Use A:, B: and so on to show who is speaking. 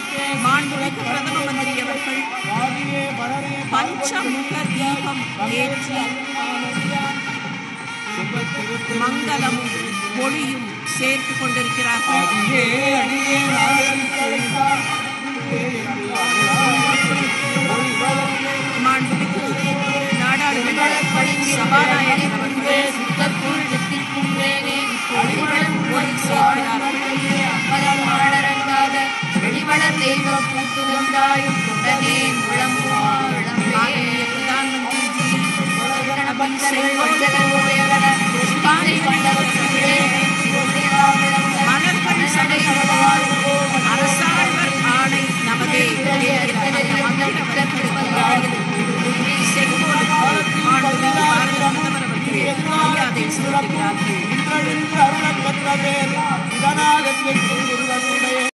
A: மாண்புமிகு பிரதம மந்திரி அவர்கள் பஞ்சமுக தீபம் ஏற்றி மங்களமும் ஒளியும் சேர்த்து கொண்டிருக்கிறார்கள் மாண்புமிகு நாடாளுமன்ற சபாநாயகர் அவர்கள் ஒளி சேர்க்கிறார்கள்
B: வெளிவளர் தெய்வம் பூத்து வந்தாயும் உடனே முழங்குவாள்
A: மாண்புமிகு பிரதான் மந்திரி மலர்கள் சடையுடுவார் அரசாழ்வர் ஆணை நமதே செங்கோலுக்கு மாண்புமிகு பாரத பிரதமர் அவர்கள் மரியாதை செலுத்துகிறார்கள்
C: அருளப் பெற்ற பேர் இதனால்